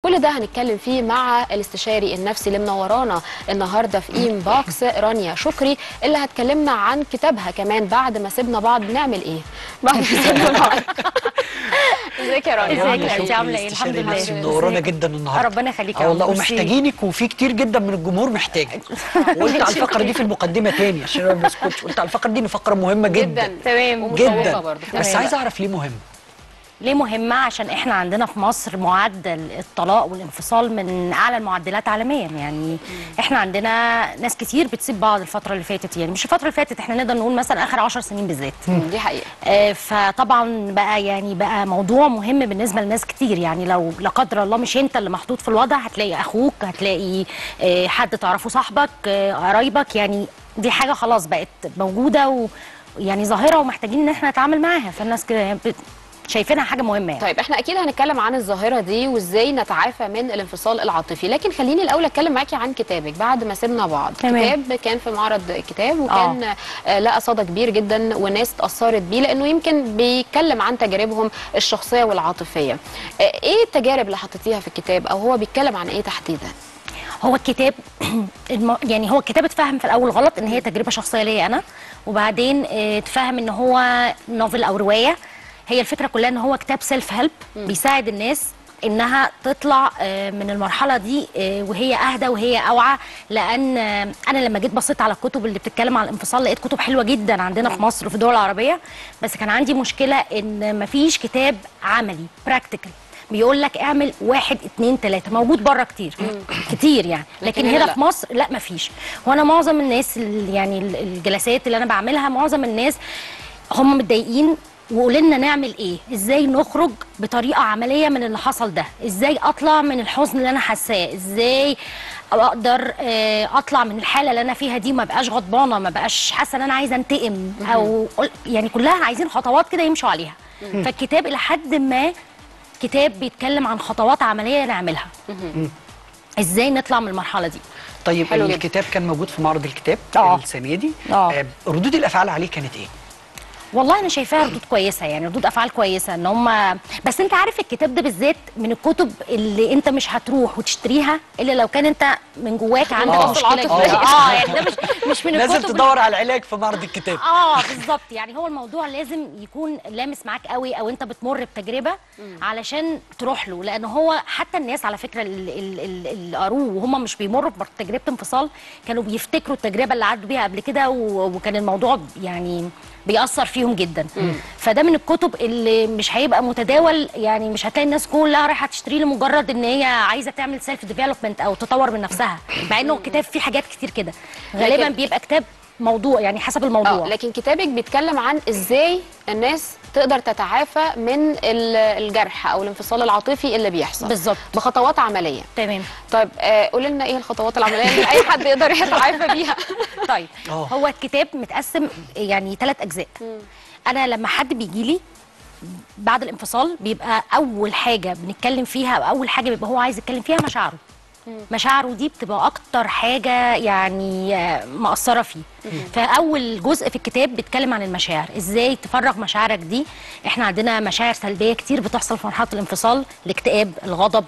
كل ده هنتكلم فيه مع الاستشاري النفسي اللي منورانا النهارده في ايم بوكس رانيا شكري اللي هتكلمنا عن كتابها كمان بعد ما سيبنا بعض بنعمل ايه بعد ما سيبنا بعض ازيك يا رانيا ازيك يا انت عامله ايه الحمد لله نفسي منورانا جدا النهارده ربنا يخليك يا اه رب. والله ميرسي. ومحتاجينك وفي كتير جدا من الجمهور محتاجك وقلت على الفقره دي في المقدمه تاني عشان انا ما بسكتش قلت على الفقره دي ان فقره مهمه جدا جدا تمام. ومشوقة جدا برضه بس تمام. عايز اعرف ليه مهم ليه مهمه عشان احنا عندنا في مصر معدل الطلاق والانفصال من اعلى المعدلات عالميا يعني احنا عندنا ناس كتير بتسيب بعض الفتره اللي فاتت يعني مش الفتره اللي فاتت احنا نقدر نقول مثلا اخر 10 سنين بالذات دي حقيقه آه، فطبعا بقى يعني بقى موضوع مهم بالنسبه لناس كتير يعني لو لا قدر الله مش انت اللي محطوط في الوضع هتلاقي اخوك هتلاقي آه، حد تعرفه صاحبك آه، قرايبك يعني دي حاجه خلاص بقت موجوده ويعني ظاهره ومحتاجين ان احنا نتعامل معاها فالناس كده بت- شايفينها حاجه مهمه يعني طيب احنا اكيد هنتكلم عن الظاهره دي وازاي نتعافى من الانفصال العاطفي لكن خليني الاول اتكلم معاكي عن كتابك بعد ما سيبنا بعض تمام. كتاب كان في معرض الكتاب وكان آه. لقى صدى كبير جدا والناس اتاثرت بيه لانه يمكن بيتكلم عن تجاربهم الشخصيه والعاطفيه آه، ايه التجارب اللي حطيتيها في الكتاب او هو بيتكلم عن ايه تحديدا هو الكتاب الم... يعني هو الكتاب اتفهم في الاول غلط ان هي تجربه شخصيه ليا انا وبعدين اه، اتفهم ان هو نوفل او روايه هي الفكره كلها ان هو كتاب سيلف هيلب بيساعد الناس انها تطلع اه، من المرحله دي اه، وهي اهدى وهي اوعى لان اه، انا لما جيت بصيت على الكتب اللي بتتكلم عن الانفصال لقيت كتب حلوه جدا عندنا في مصر وفي الدول العربيه بس كان عندي مشكله ان مفيش كتاب عملي براكتيكال بيقول لك اعمل واحد اتنين تلاته موجود بره كتير كتير يعني لكن لكن هنا هنا لا. في مصر لا مفيش وانا معظم الناس ال- يعني ال- الجلسات اللي انا بعملها معظم الناس هم متضايقين وقولوا لنا نعمل ايه ازاي نخرج بطريقه عمليه من اللي حصل ده ازاي اطلع من الحزن اللي انا حاساه ازاي اقدر آه، اطلع من الحاله اللي انا فيها دي ما بقاش غضبانه ما بقاش حاسه ان انا عايزه انتقم او قل- يعني كلها عايزين خطوات كده يمشوا عليها فالكتاب الى حد ما كتاب بيتكلم عن خطوات عمليه نعملها ازاي نطلع من المرحله دي طيب حلو جدا. الكتاب كان موجود في معرض الكتاب اه. السنه دي اه. آه، ردود الافعال عليه كانت ايه والله انا شايفاها ردود كويسه يعني ردود افعال كويسه ان هم بس انت عارف الكتاب ده بالذات من الكتب اللي انت مش هتروح وتشتريها الا لو كان انت من جواك عندك آه. مشكله العاطفية. كبيره اه يعني ده مش مش من لازم الكتب تدور على العلاج في معرض الكتاب اه بالظبط يعني هو الموضوع لازم يكون لامس معاك قوي او انت بتمر بتجربه علشان تروح له لان هو حتى الناس على فكره ال- ال- ال- اللي قروه وهم مش بيمروا بتجربه انفصال كانوا بيفتكروا التجربه اللي عدوا بيها قبل كده و- وكان الموضوع يعني بيأثر فيهم جدا فده من الكتب اللي مش هيبقى متداول يعني مش هتلاقي الناس كلها رايحه تشتريه لمجرد ان هي عايزه تعمل سيلف ديفلوبمنت او تطور من نفسها مع انه الكتاب فيه حاجات كتير كده غالبا لكن- بيبقى كتاب موضوع يعني حسب الموضوع اه لكن كتابك بيتكلم عن ازاي الناس تقدر تتعافى من ال- الجرح او الانفصال العاطفي اللي بيحصل بالظبط. بخطوات عمليه تمام طيب آه قولي لنا ايه الخطوات العمليه اللي اي حد يقدر يتعافى بيها طيب آه. هو الكتاب متقسم يعني ثلاث اجزاء انا لما حد بيجي لي بعد الانفصال بيبقى اول حاجه بنتكلم فيها او اول حاجه بيبقى هو عايز يتكلم فيها مشاعره مشاعره دي بتبقى اكتر حاجه يعني آه، مأثره فيه فاول جزء في الكتاب بيتكلم عن المشاعر ازاي تفرغ مشاعرك دي احنا عندنا مشاعر سلبيه كتير بتحصل في مرحله الانفصال الاكتئاب الغضب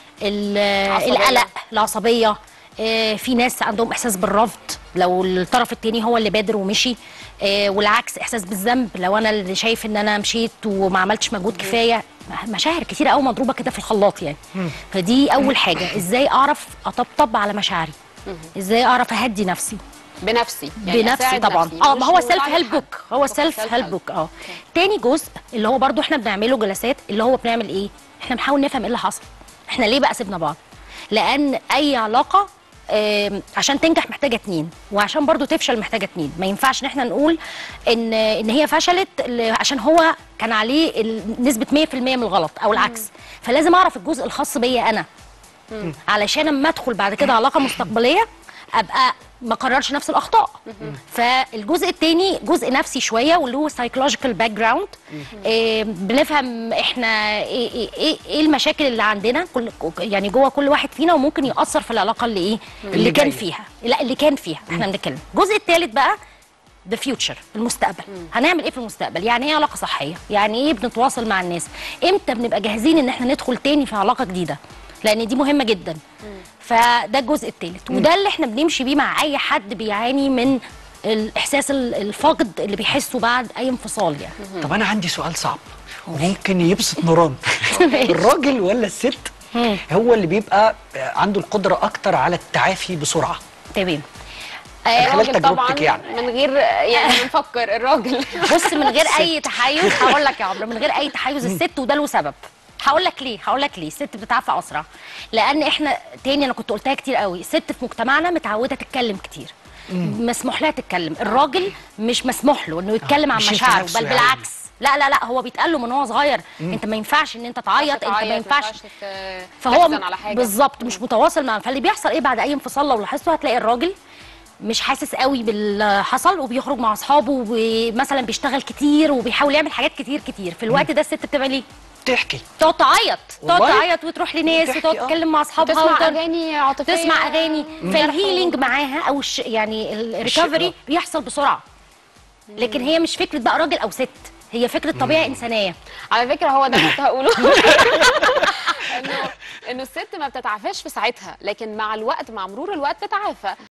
ال- عصبية. القلق العصبيه آه، في ناس عندهم احساس بالرفض لو الطرف التاني هو اللي بادر ومشي آه، والعكس احساس بالذنب لو انا اللي شايف ان انا مشيت وما عملتش مجهود كفايه مشاعر كتيره قوي مضروبه كده في الخلاط يعني فدي اول حاجه ازاي اعرف اطبطب على مشاعري ازاي اعرف اهدي نفسي بنفسي بنفسي أساعد طبعا نفسي، اه مش ما هو نقول سيلف على هيلب حد. بوك هو فقط سيلف self هيلب help. بوك اه تاني جزء اللي هو برضو احنا بنعمله جلسات اللي هو بنعمل ايه احنا بنحاول نفهم ايه اللي حصل احنا ليه بقى سيبنا بعض لان اي علاقه آم، عشان تنجح محتاجه اتنين وعشان برضو تفشل محتاجه اتنين ما ينفعش ان احنا نقول ان ان هي فشلت ل- عشان هو كان عليه ال- نسبه 100% من الغلط او العكس فلازم اعرف الجزء الخاص بيا انا علشان اما ادخل بعد كده علاقه مستقبليه ابقى ما اكررش نفس الاخطاء فالجزء الثاني جزء نفسي شويه واللي هو سايكولوجيكال باك جراوند بنفهم احنا ايه ايه ايه, إيه المشاكل اللي عندنا كل يعني جوه كل واحد فينا وممكن ياثر في العلاقه اللي ايه اللي, اللي كان جاية. فيها لا اللي كان فيها احنا بنتكلم الجزء الثالث بقى ذا فيوتشر المستقبل هنعمل ايه في المستقبل يعني ايه علاقه صحيه يعني ايه بنتواصل مع الناس امتى بنبقى جاهزين ان احنا ندخل تاني في علاقه جديده لان دي مهمه جدا فده الجزء الثالث وده اللي احنا بنمشي بيه مع اي حد بيعاني من الاحساس ال- الفقد اللي بيحسه بعد اي انفصال يعني طب انا عندي سؤال صعب وممكن يبسط نوران الراجل ولا الست هو اللي بيبقى عنده القدره اكتر على التعافي بسرعه تمام خلال الراجل تجربتك طبعا يعني. من غير يعني بنفكر الراجل بص من غير اي تحيز هقول لك يا عمرو من غير اي تحيز الست وده له سبب هقول لك ليه هقول لك ليه الست بتتعافى اسرع لان احنا تاني انا كنت قلتها كتير قوي الست في مجتمعنا متعوده تتكلم كتير مسموح لها تتكلم الراجل مش مسموح له انه يتكلم عن يشيل في مشاعره نفسه بل يعني. بالعكس لا لا لا هو بيتقال له من هو صغير انت ما ينفعش ان انت تعيط انت ما ينفعش ت- فهو تحزن على حاجه بالظبط مش متواصل مع فاللي بيحصل ايه بعد اي انفصال لو لاحظتوا هتلاقي الراجل مش حاسس قوي باللي حصل وبيخرج مع اصحابه ومثلا بيشتغل كتير وبيحاول يعمل حاجات كتير كتير في الوقت ده الست بتعمل ايه تحكي تقعد تعيط تقعد والله؟ تعيط وتروح لناس وتحكي، وتقعد آه. تتكلم مع اصحابها تسمع وتقعد- اغاني عاطفيه تسمع اغاني جرح فالهيلينج و- معاها او الش... يعني الريكفري بيحصل بسرعه لكن هي مش فكره بقى راجل او ست هي فكره طبيعه انسانيه على فكره هو ده كنت هقوله انه انه الست ما بتتعافاش في ساعتها لكن مع الوقت مع مرور الوقت بتتعافى